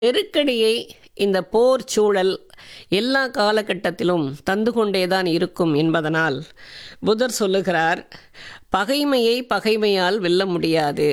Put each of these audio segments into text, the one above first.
நெருக்கடியை இந்த போர் சூழல் எல்லா காலகட்டத்திலும் தந்து கொண்டேதான் இருக்கும் என்பதனால் புதர் சொல்லுகிறார் பகைமையை பகைமையால் வெல்ல முடியாது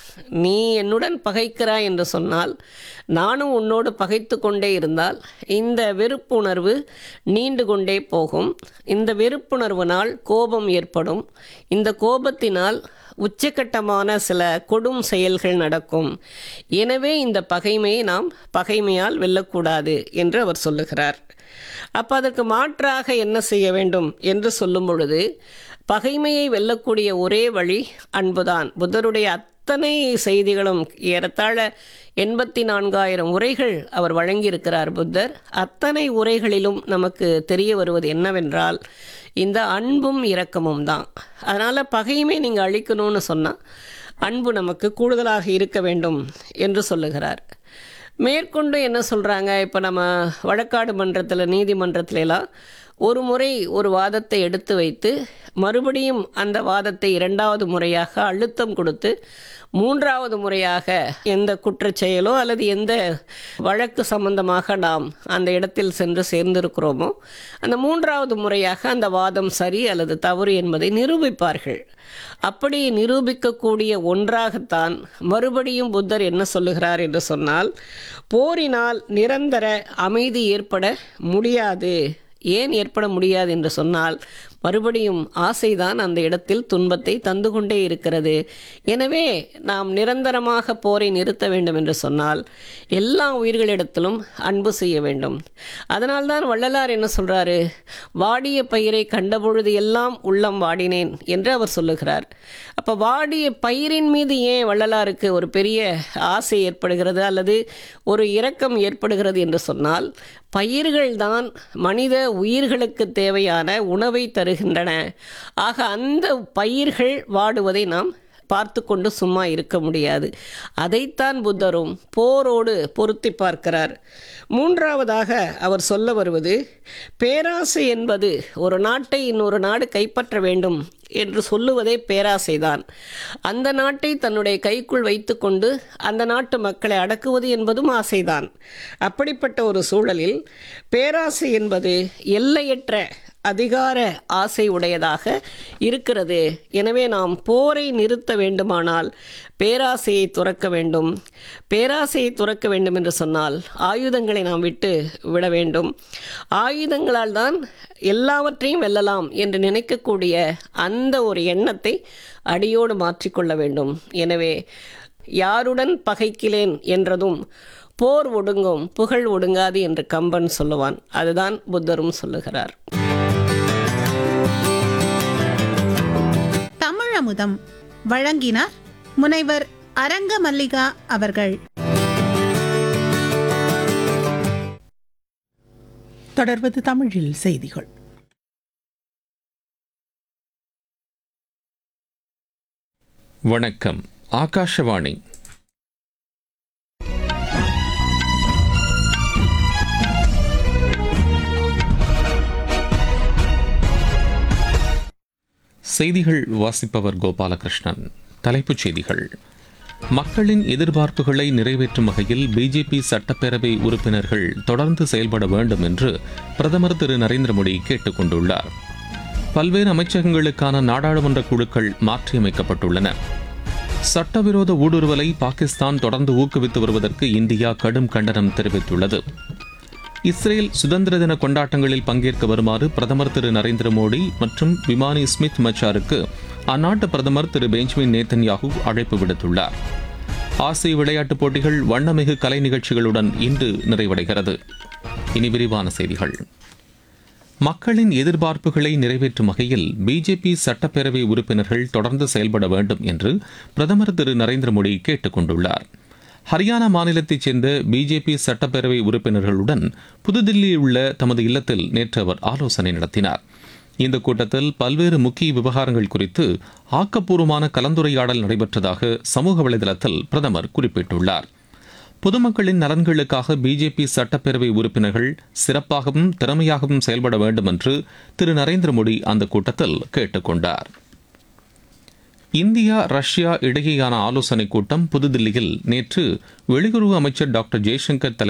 நீ என்னுடன் பகைக்கிறாய் என்று சொன்னால் நானும் உன்னோடு பகைத்து கொண்டே இருந்தால் இந்த வெறுப்புணர்வு நீண்டு கொண்டே போகும் இந்த வெறுப்புணர்வினால் கோபம் ஏற்படும் இந்த கோபத்தினால் உச்சக்கட்டமான சில கொடும் செயல்கள் நடக்கும் எனவே இந்த பகைமையை நாம் பகைமையால் வெல்லக்கூடாது என்று அவர் சொல்லுகிறார் அப்போ அதற்கு மாற்றாக என்ன செய்ய வேண்டும் என்று சொல்லும் பொழுது பகைமையை வெல்லக்கூடிய ஒரே வழி அன்புதான் புத்தருடைய அத்தனை செய்திகளும் ஏறத்தாழ எண்பத்தி நான்காயிரம் உரைகள் அவர் வழங்கியிருக்கிறார் புத்தர் அத்தனை உரைகளிலும் நமக்கு தெரிய வருவது என்னவென்றால் இந்த அன்பும் இரக்கமும் தான் அதனால் பகையுமே நீங்கள் அழிக்கணும்னு சொன்னால் அன்பு நமக்கு கூடுதலாக இருக்க வேண்டும் என்று சொல்லுகிறார் மேற்கொண்டு என்ன சொல்கிறாங்க இப்போ நம்ம வழக்காடு மன்றத்தில் நீதிமன்றத்துல எல்லாம் ஒரு முறை ஒரு வாதத்தை எடுத்து வைத்து மறுபடியும் அந்த வாதத்தை இரண்டாவது முறையாக அழுத்தம் கொடுத்து மூன்றாவது முறையாக எந்த குற்றச்செயலோ அல்லது எந்த வழக்கு சம்பந்தமாக நாம் அந்த இடத்தில் சென்று சேர்ந்திருக்கிறோமோ அந்த மூன்றாவது முறையாக அந்த வாதம் சரி அல்லது தவறு என்பதை நிரூபிப்பார்கள் அப்படி நிரூபிக்கக்கூடிய ஒன்றாகத்தான் மறுபடியும் புத்தர் என்ன சொல்லுகிறார் என்று சொன்னால் போரினால் நிரந்தர அமைதி ஏற்பட முடியாது ஏன் ஏற்பட முடியாது என்று சொன்னால் மறுபடியும் ஆசைதான் அந்த இடத்தில் துன்பத்தை தந்து கொண்டே இருக்கிறது எனவே நாம் நிரந்தரமாக போரை நிறுத்த வேண்டும் என்று சொன்னால் எல்லா உயிர்களிடத்திலும் அன்பு செய்ய வேண்டும் அதனால்தான் வள்ளலார் என்ன சொல்றாரு வாடிய பயிரை கண்டபொழுது எல்லாம் உள்ளம் வாடினேன் என்று அவர் சொல்லுகிறார் அப்போ வாடிய பயிரின் மீது ஏன் வள்ளலாருக்கு ஒரு பெரிய ஆசை ஏற்படுகிறது அல்லது ஒரு இரக்கம் ஏற்படுகிறது என்று சொன்னால் பயிர்கள் தான் மனித உயிர்களுக்கு தேவையான உணவை தருகின்றன ஆக அந்த பயிர்கள் வாடுவதை நாம் பார்த்து கொண்டு சும்மா இருக்க முடியாது அதைத்தான் புத்தரும் போரோடு பொருத்தி பார்க்கிறார் மூன்றாவதாக அவர் சொல்ல வருவது பேராசை என்பது ஒரு நாட்டை இன்னொரு நாடு கைப்பற்ற வேண்டும் என்று சொல்லுவதே பேராசைதான் அந்த நாட்டை தன்னுடைய கைக்குள் வைத்துக்கொண்டு அந்த நாட்டு மக்களை அடக்குவது என்பதும் ஆசைதான் அப்படிப்பட்ட ஒரு சூழலில் பேராசை என்பது எல்லையற்ற அதிகார ஆசை உடையதாக இருக்கிறது எனவே நாம் போரை நிறுத்த வேண்டுமானால் பேராசையை துறக்க வேண்டும் பேராசையை துறக்க வேண்டும் என்று சொன்னால் ஆயுதங்களை நாம் விட்டு விட வேண்டும் ஆயுதங்களால் தான் எல்லாவற்றையும் வெல்லலாம் என்று நினைக்கக்கூடிய அந்த ஒரு எண்ணத்தை அடியோடு மாற்றிக்கொள்ள வேண்டும் எனவே யாருடன் பகைக்கிலேன் என்றதும் போர் ஒடுங்கும் புகழ் ஒடுங்காது என்று கம்பன் சொல்லுவான் அதுதான் புத்தரும் சொல்லுகிறார் தமிழமுதம் வழங்கினார் முனைவர் அரங்க மல்லிகா அவர்கள் தொடர்வது தமிழில் செய்திகள் வணக்கம் ஆகாஷவாணி செய்திகள் வாசிப்பவர் கோபாலகிருஷ்ணன் தலைப்புச் செய்திகள் மக்களின் எதிர்பார்ப்புகளை நிறைவேற்றும் வகையில் பிஜேபி சட்டப்பேரவை உறுப்பினர்கள் தொடர்ந்து செயல்பட வேண்டும் என்று பிரதமர் திரு நரேந்திர மோடி கேட்டுக் கொண்டுள்ளார் பல்வேறு அமைச்சகங்களுக்கான நாடாளுமன்ற குழுக்கள் மாற்றியமைக்கப்பட்டுள்ளன சட்டவிரோத ஊடுருவலை பாகிஸ்தான் தொடர்ந்து ஊக்குவித்து வருவதற்கு இந்தியா கடும் கண்டனம் தெரிவித்துள்ளது இஸ்ரேல் சுதந்திர தின கொண்டாட்டங்களில் பங்கேற்க வருமாறு பிரதமர் திரு நரேந்திர மோடி மற்றும் விமானி ஸ்மித் மச்சாருக்கு அந்நாட்டு பிரதமர் திரு பெஞ்சமின் நேத்தன்யாகு அழைப்பு விடுத்துள்ளார் ஆசிய விளையாட்டுப் போட்டிகள் வண்ணமிகு கலை நிகழ்ச்சிகளுடன் இன்று நிறைவடைகிறது இனி விரிவான செய்திகள் மக்களின் எதிர்பார்ப்புகளை நிறைவேற்றும் வகையில் பிஜேபி சட்டப்பேரவை உறுப்பினர்கள் தொடர்ந்து செயல்பட வேண்டும் என்று பிரதமர் திரு நரேந்திர மோடி கேட்டுக் கொண்டுள்ளார் ஹரியானா மாநிலத்தைச் சேர்ந்த பிஜேபி சட்டப்பேரவை உறுப்பினர்களுடன் புதுதில்லியில் உள்ள தமது இல்லத்தில் நேற்று அவர் ஆலோசனை நடத்தினார் இந்த கூட்டத்தில் பல்வேறு முக்கிய விவகாரங்கள் குறித்து ஆக்கப்பூர்வமான கலந்துரையாடல் நடைபெற்றதாக சமூக வலைதளத்தில் பிரதமர் குறிப்பிட்டுள்ளார் பொதுமக்களின் நலன்களுக்காக பிஜேபி சட்டப்பேரவை உறுப்பினர்கள் சிறப்பாகவும் திறமையாகவும் செயல்பட வேண்டும் என்று திரு நரேந்திர மோடி அந்த கூட்டத்தில் கேட்டுக் கொண்டார் இந்தியா ரஷ்யா இடையேயான ஆலோசனைக் கூட்டம் புதுதில்லியில் நேற்று வெளியுறவு அமைச்சர் டாக்டர் ஜெய்சங்கர் தலை